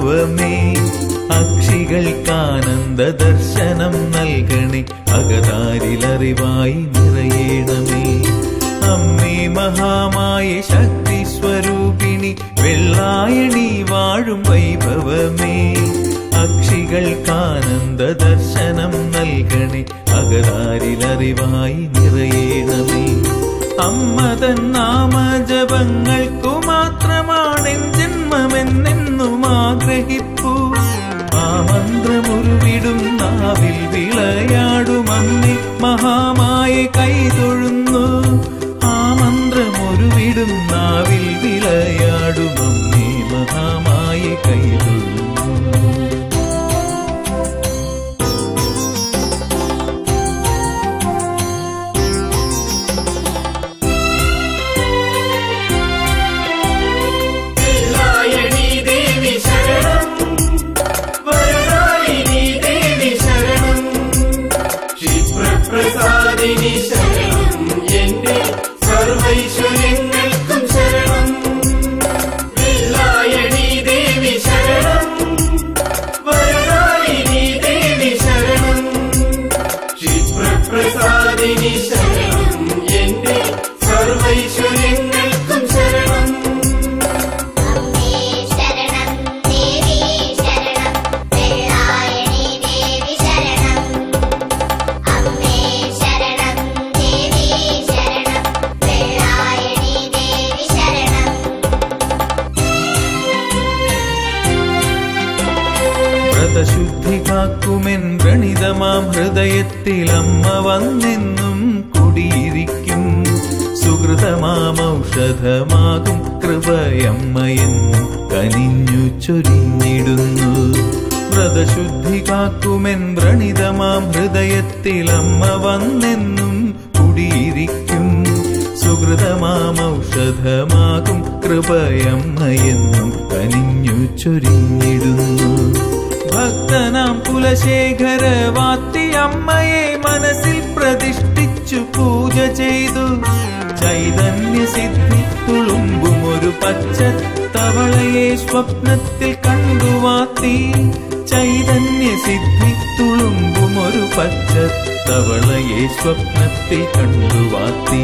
വൈഭവമേ അക്ഷികൾക്കാനന്ദ ദർശനം നൽകണേ അകതാരിലറിവായി നിറയണമേ അമ്മേ മഹാമായ ശക്തി സ്വരൂപിണി വെള്ളായണി വാഴും വൈഭവമേ അക്ഷികൾക്കാനന്ദ ദർശനം നൽകണേ അകതാരിലറിവായി നിറയണമേ അമ്മതൻ നാമജപങ്ങൾക്കു മാത്രമാണെൻ ജന്മമെന്നെന്നും ആഗ്രഹിപ്പൂ ആ മന്ത്രമുരുവിടും നാവിൽ വിളയാടും അമ്മേ മഹാമായ കൈതൊഴുന്നു ആ മന്ത്രമൊരുവിടും നാവിൽ വിളയാടും അമ്മേ മഹാമായ കൈതൊഴുന്നു വെള്ളായണി ദേവി ശരണം വരദായിനി ദേവി ശരണം ക്ഷിപ്രപ്രസാദിനി ശരണം എന്റെ സർവൈശ്വര്യങ്ങൾക്കും ശരണം വെള്ളായണി ദേവി ശരണം വരദായിനി ദേവി ശരണം ക്ഷിപ്രപ്രസാദിനി ശരണം എന്റെ സർവൈശ്വര്യങ്ങൾക്കും ശരണം അമ്മേ ശരണം ദേവി ശരണം വെള്ളായണി ദേവി ശരണം അമ്മേ ശരണം ദേവി ശരണം വെള്ളായണി ദേവി ശരണം വ്രതശുദ്ധി കാക്കുമെൻ വ്രണിതമാം ഹൃദയത്തിൽ അമ്മ വന്നെന്നും കുടിയിരിക്കും സുഹൃതമാം ഔഷധമാകും കൃപയമ്മയെന്നും കനിഞ്ഞു ചൊരിഞ്ഞിടുന്നു വ്രതശുദ്ധി കാക്കുമെൻ വ്രണിതമാം ഹൃദയത്തിൽ അമ്മ വന്നെന്നും കുടിയിരിക്കും സുഹൃതമാം ഔഷധമാകും കൃപയമ്മയെന്നും കനിഞ്ഞു ചൊരിഞ്ഞിടുന്നു ഭക്തനാം കുലശേഖര വാത്തി അമ്മയെ മനസ്സിൽ പ്രതിഷ്ഠിച്ചു പൂജ ചെയ്തു ചൈതന്യ സിദ്ധി തുളുമ്പും ഒരു പച്ച തവളയെ സ്വപ്നത്തിൽ കണ്ടു വാത്തി ചൈതന്യ സിദ്ധി തുളുമ്പും ഒരു പച്ച തവളയെ സ്വപ്നത്തിൽ കണ്ടു വാത്തി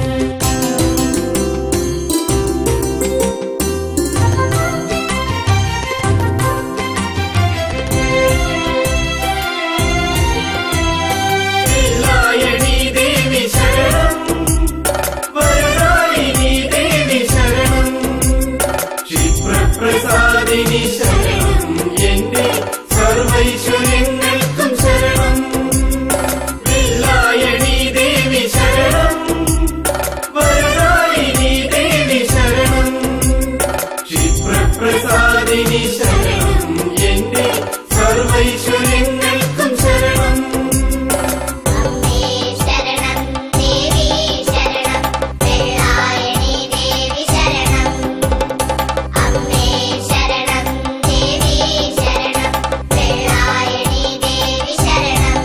വെള്ളായണി ദേവി ശരണം വരദായിനി ദേവി ശരണം ക്ഷിപ്രപ്രസാദിനി ശരണം എന്റെ സർവൈശ്വര്യങ്ങൾക്കും ശരണം വെള്ളായണി ദേവി ശരണം വരദായിനി ദേവി ശരണം ക്ഷിപ്രപ്രസാദിനി ശരണം എന്റെ സർവൈശ്വര്യങ്ങൾക്കും ശരണം അമ്മേ ശരണം ദേവി ശരണം വെള്ളായണി ദേവി ശരണം അമ്മേ ശരണം ദേവി ശരണം വെള്ളായണി ദേവി ശരണം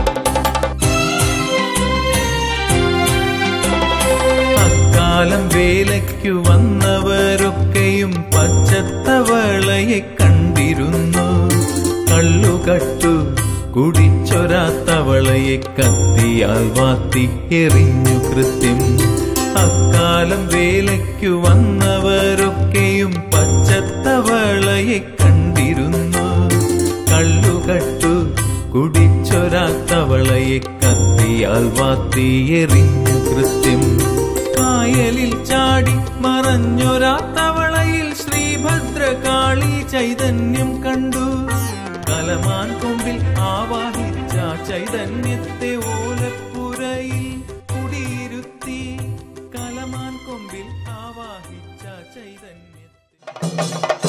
അക്കാലം വേലയ്ക്കു വന്നവരൊക്കെയും പച്ചത്തവളയെ കണ്ടിരുന്നു കള്ളുകട്ടു കുടിച്ചൊരാത്തവളയെ കത്തിയാൽ വാത്തി എറിഞ്ഞു കൃത്യം അക്കാലം വേലയ്ക്കു വന്നവരൊക്കെയും പച്ചത്തവളയെ കണ്ടിരുന്നു കള്ളുകട്ടു കുടിച്ചൊരാത്തവളയെ കത്തിയാൽ വാത്തി എറിഞ്ഞു കൃത്യം കായലിൽ ചാടി മറഞ്ഞൊരാ തവളയിൽ ശ്രീഭദ്രകാളി ചൈതന്യം കണ്ടു കലമാൻ കൊമ്പിൽ ആവാഹിച്ച ചൈതന്യത്തെ ഓലപ്പുരയിൽ കുടിയിരുത്തി കലമാൻ കൊമ്പിൽ ആവാഹിച്ച ചൈതന്യത്തെ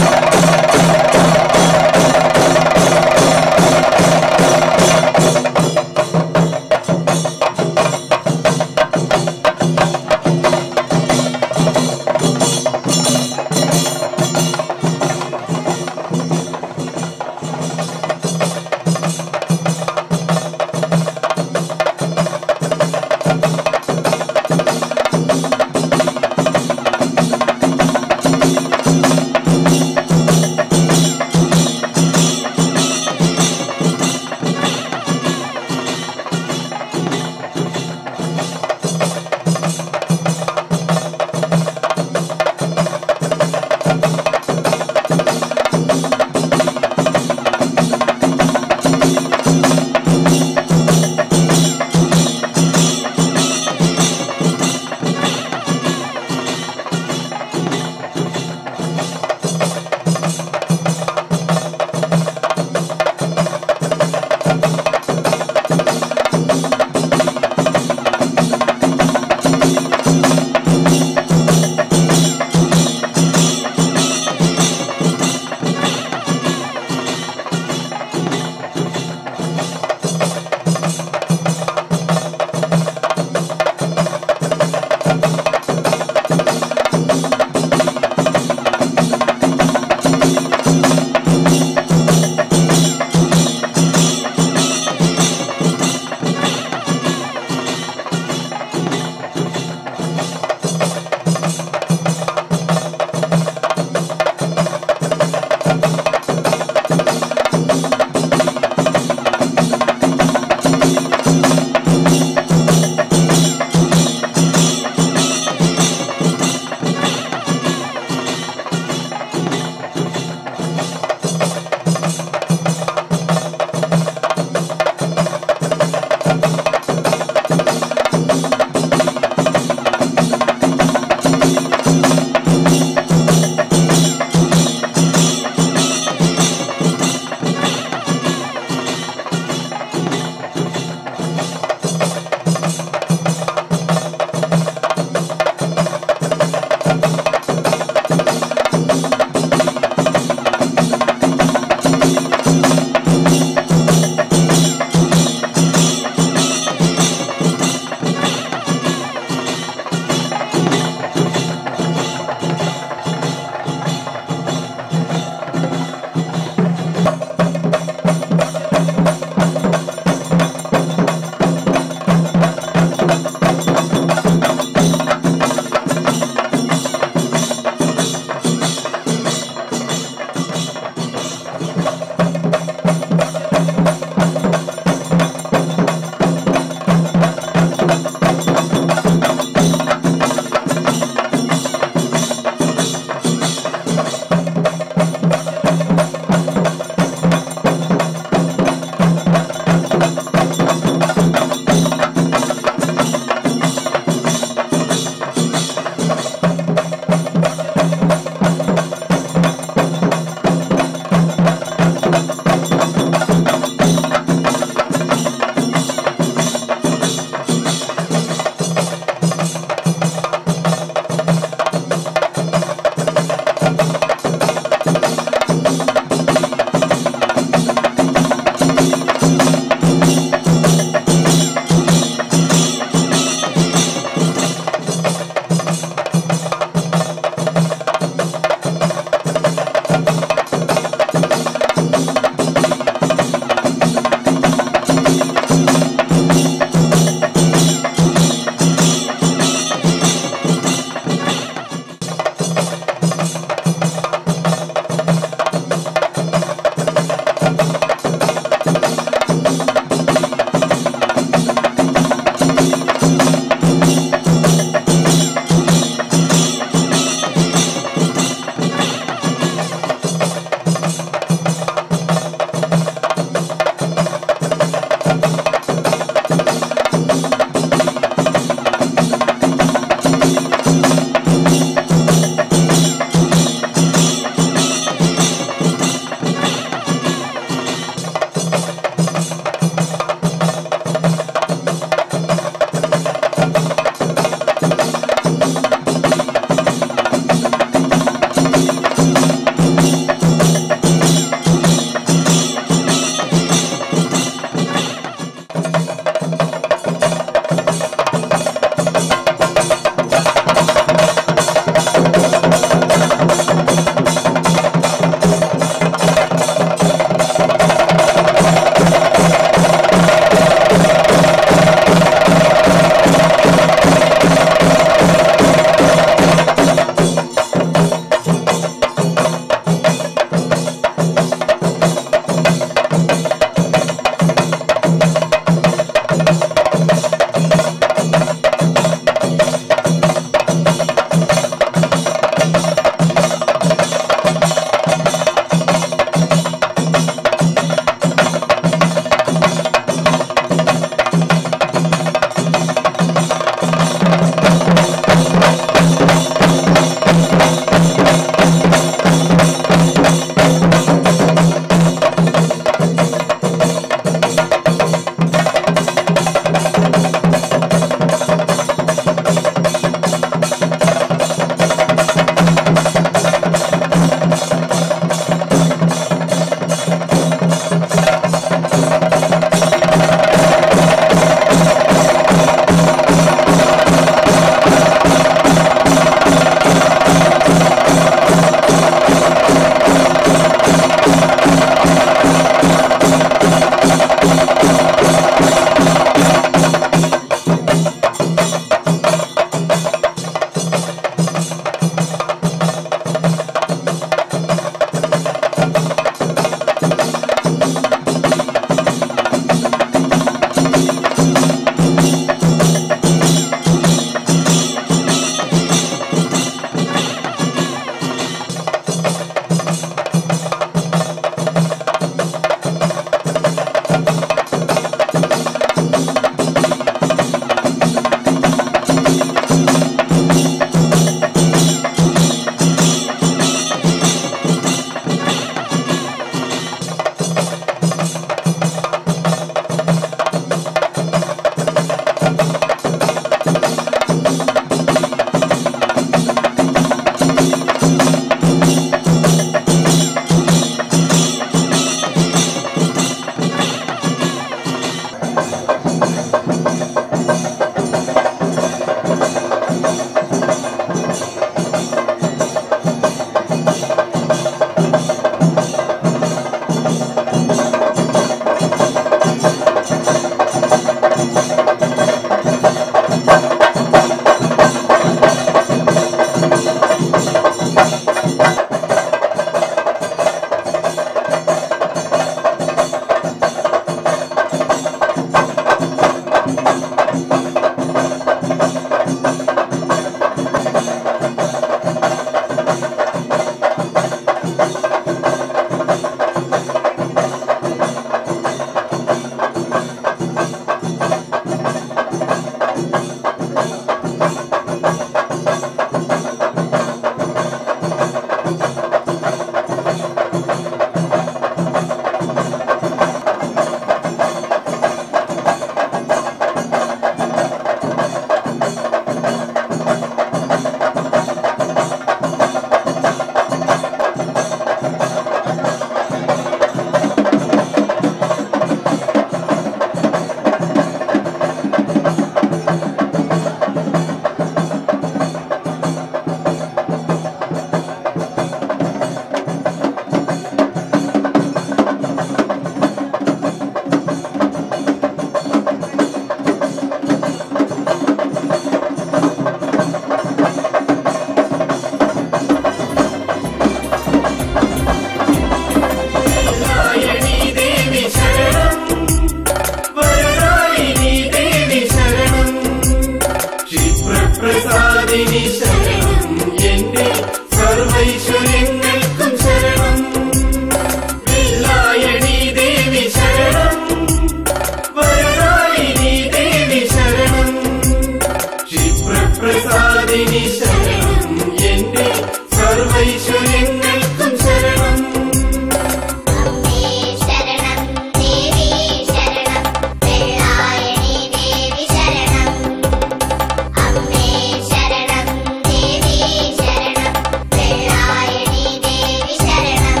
സർവപ്രസാദിനി ശരണം എന്റെ സർവൈശ്വര്യങ്ങൾക്കും ശരണം വെള്ളായണി ദേവി ശരണം വരദായിനി ദേവി ശരണം ക്ഷിപ്രപ്രസാദിനി ശരണം എന്റെ സർവൈശ്വര്യങ്ങൾക്കും ശരണം അമ്മേ ശരണം ദേവി ശരണം വെള്ളായണി ദേവി ശരണം അമ്മേ ശരണം ദേവി ശരണം വെള്ളായണി ദേവി ശരണം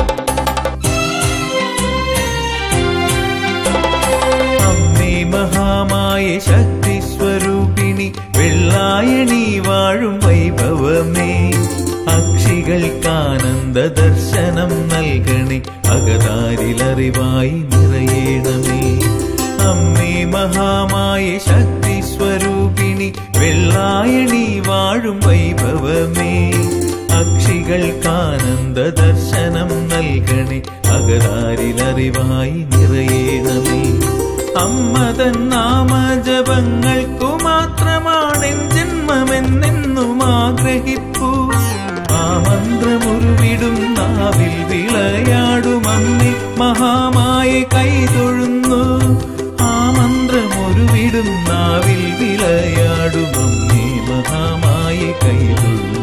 അമ്മേ മഹാമായ ശക്തി സ്വരൂപിണി വെള്ളായണി വാഴും വൈഭവമേ അക്ഷികൾക്കാനന്ദ ദർശനം നൽകണേ അകതാരിലറിവായി നിറയണമേ അമ്മേ മഹാമായ ശക്തി സ്വരൂപിണി വെള്ളായണി വാഴും വൈഭവമേ അക്ഷികൾക്കാനന്ദ ദർശനം നൽകണേ അകതാരിലറിവായി നിറയണമേ അമ്മതൻ നാമജപങ്ങൾക്കു മാത്രമാണെൻ ജന്മമെന്നെന്നും ആഗ്രഹിപ്പൂ ആ മന്ത്രമുരുവിടും നാവിൽ വിളയാടും അമ്മി മഹാമായ കൈതൊഴുന്നു ആ മന്ത്രമുരുവിടും നാവിൽ വിളയാടും അമ്മി മഹാമായ കൈതൊഴുന്നു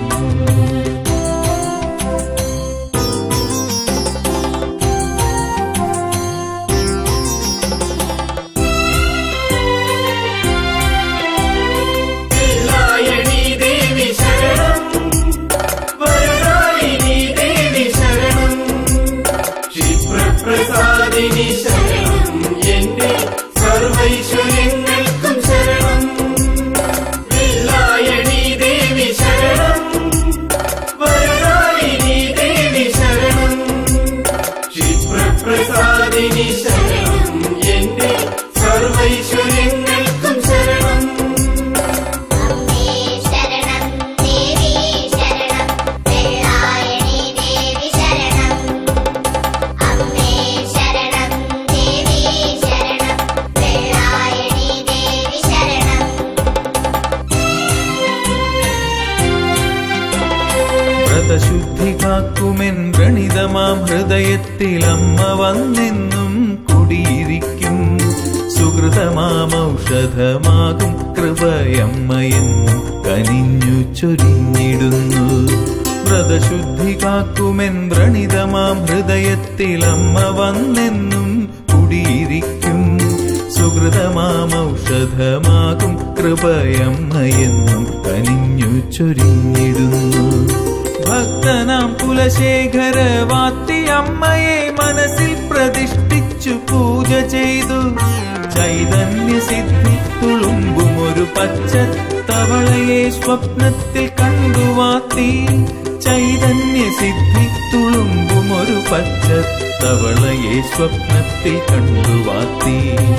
വെള്ളായണി ദേവി ശരണം വരദായിനി ദേവി ശരണം ക്ഷിപ്രപ്രസാദിനി ശരണം എന്റെ സർവൈശ്വര്യങ്ങൾക്കും ശരണം വെള്ളായണി ദേവി ശരണം വരദായിനി ദേവി ശരണം ക്ഷിപ്രപ്രസാദിനി ശരണം എന്റെ സർവൈശ്വര്യങ്ങൾക്കും ശരണം അമ്മേ ശരണം ദേവി ശരണം വെള്ളായണി ദേവി ശരണം അമ്മേ ശരണം ദേവി ശരണം വെള്ളായണി ദേവി ശരണം വ്രതശുദ്ധി കാക്കുമെൻ ഗണിതമാം ഹൃദയത്തിൽ അമ്മ വന്നെന്നും കുടിയിരിക്കും സുഹൃതമാം ഔഷധമാകും കൃപയമ്മയെന്നും കനിഞ്ഞു ചൊരിഞ്ഞിടുന്നു വ്രതശുദ്ധി കാക്കുമെൻ വ്രണിതമാം ഹൃദയത്തിൽ അമ്മ വന്നെന്നും കുടിയിരിക്കും സുഹൃതമാം ഔഷധമാകും കൃപയമ്മയെന്നും കനിഞ്ഞു ചൊരിഞ്ഞിടുന്നു ഭക്തനാം കുലശേഖര വാത്തി അമ്മയെ മനസ്സിൽ പ്രതിഷ്ഠിച്ചു പൂജ ചെയ്തു ചൈതന്യ സിദ്ധി തുളുമ്പും ഒരു പച്ച തവളയെ സ്വപ്നത്തിൽ കണ്ടു വാത്തി ചൈതന്യ സിദ്ധി തുളുമ്പും ഒരു പച്ച തവളയെ സ്വപ്നത്തിൽ കണ്ടു വാത്തി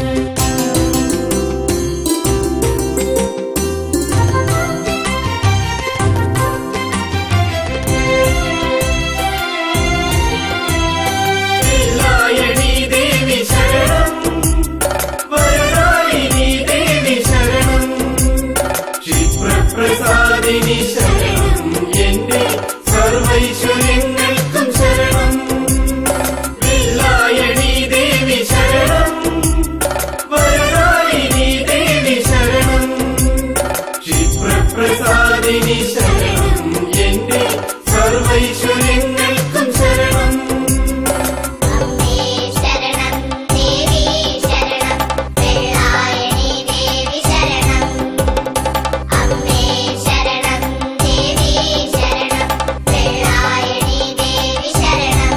വെള്ളായണി ദേവി ശരണം വരദായിനി ദേവി ശരണം ക്ഷിപ്രപ്രസാദിനി ശരണം എന്റെ സർവൈശ്വര്യങ്ങൾക്കും ശരണം വെള്ളായണി ദേവി ശരണം വരദായിനി ദേവി ശരണം ക്ഷിപ്രപ്രസാദിനി ശരണം എന്റെ സർവൈശ്വര്യങ്ങൾക്കും ശരണം അമ്മേ ശരണം ദേവി ശരണം വെള്ളായണി ദേവി ശരണം അമ്മേ ശരണം ദേവി ശരണം വെള്ളായണി ദേവി ശരണം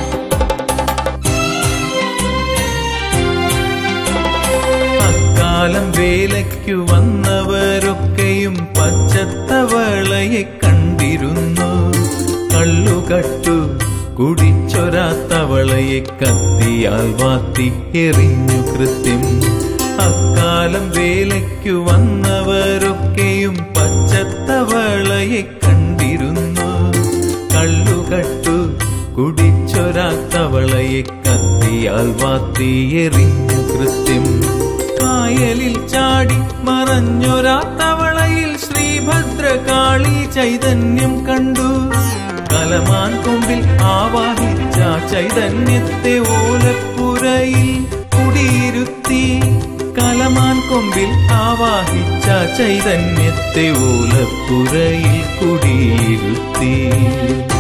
അക്കാലം വേലയ്ക്കു വന്നവരൊക്കെയും പച്ചത്തവളയെ കണ്ടിരുന്നു കള്ളുകട്ടു കുടിച്ചൊരാത്തവളയെ കത്തിയാൽ വാത്തി എറിഞ്ഞു കൃത്യം അക്കാലം വേലയ്ക്കു വന്നവരൊക്കെയും പച്ചത്തവളയെ കണ്ടിരുന്നു കള്ളുകട്ടു കുടിച്ചൊരാത്തവളയെ കത്തിയാൽ വാത്തി എറിഞ്ഞു കൃത്യം കായലിൽ ചാടി മറഞ്ഞൊരാത്തവളയിൽ ശ്രീഭദ്രകാളി ചൈതന്യം കണ്ടു കലമാൻ കൊമ്പിൽ ആവാഹിച്ച ചൈതന്യത്തെ ഓലപ്പുരയിൽ കുടിയിരുത്തി കലമാൻ കൊമ്പിൽ ആവാഹിച്ച ചൈതന്യത്തെ ഓലപ്പുരയിൽ കുടിയിരുത്തി